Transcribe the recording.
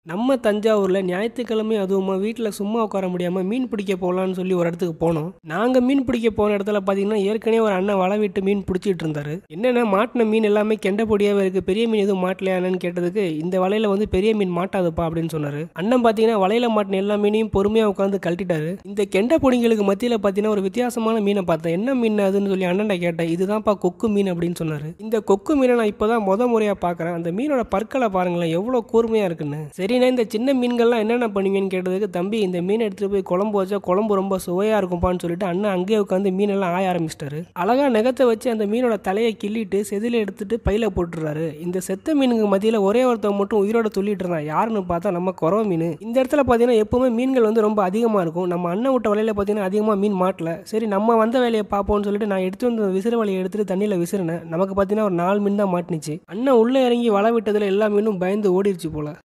நம்ம தஞ்சாவூரில் ஞாயிற்றுக்கிழமை அதுவுமா வீட்டில் சும்மா உட்கார முடியாமல் மீன் பிடிக்க போகலான்னு சொல்லி ஒரு இடத்துக்கு போனோம் நாங்கள் மீன் பிடிக்க போன இடத்துல பார்த்தீங்கன்னா ஏற்கனவே ஒரு அண்ணன் வலை விட்டு மீன் பிடிச்சிட்டு இருந்தாரு என்னென்ன மாட்டின மீன் எல்லாமே கெண்ட பொடியாகவே இருக்குது பெரிய மீன் எதுவும் மாட்டலையானு கேட்டதுக்கு இந்த வலையில் வந்து பெரிய மீன் மாட்டாதுப்பா அப்படின்னு சொன்னார் அண்ணன் பார்த்தீங்கன்னா வலையில் மாட்டின எல்லா மீனையும் பொறுமையாக உட்காந்து கழட்டிட்டாரு இந்த கெண்ட பொடிங்களுக்கு மத்தியில் பார்த்தீங்கன்னா ஒரு வித்தியாசமான மீனை பார்த்தேன் என்ன மீன் அதுன்னு சொல்லி அண்ணன்ட கேட்டேன் இதுதான்ப்பா கொக்கு மீன் அப்படின்னு சொன்னார் இந்த கொக்கு மீனை நான் இப்போ தான் முத முறையாக பார்க்குறேன் அந்த மீனோட பற்களை பாருங்களேன் எவ்வளோ கூர்மையாக இருக்குன்னு சரிண்ணா இந்த சின்ன மீன்கள்லாம் என்னென்ன பண்ணுவீங்கன்னு கேட்டதுக்கு தம்பி இந்த மீன் எடுத்துகிட்டு போய் குழம்பு வச்சா குழம்பு ரொம்ப சுவையாக இருக்கும்ப்பான்னு சொல்லிட்டு அண்ணன் அங்கேயே உட்காந்து மீனெல்லாம் ஆய ஆரம்பிச்சிட்டாரு அழகா நகத்தை வச்சு அந்த மீனோட தலையை கிள்ளிட்டு செதில எடுத்துட்டு பையில போட்டுறாரு இந்த செத்த மீனுக்கு மத்தியில் ஒரே ஒருத்தவங்க மட்டும் உயிரோட துள்ளிட்டு இருந்தான் யாருன்னு பார்த்தா நம்ம குறவ மீன் இந்த இடத்துல பார்த்தீங்கன்னா எப்பவுமே மீன்கள் வந்து ரொம்ப அதிகமாக இருக்கும் நம்ம அண்ணன் விட்ட வலையில பார்த்தீங்கன்னா அதிகமாக மீன் மாட்டல சரி நம்ம வந்த வேலையை பார்ப்போம்னு சொல்லிட்டு நான் எடுத்து வந்து விசிற வலையை எடுத்துட்டு தண்ணியில் விசிறினேன் நமக்கு பார்த்தீங்கன்னா ஒரு நாலு மீன் தான் மாட்டுனுச்சு அண்ணன் உள்ளே இறங்கி வலை விட்டதில் எல்லா மீனும் பயந்து ஓடிடுச்சு போல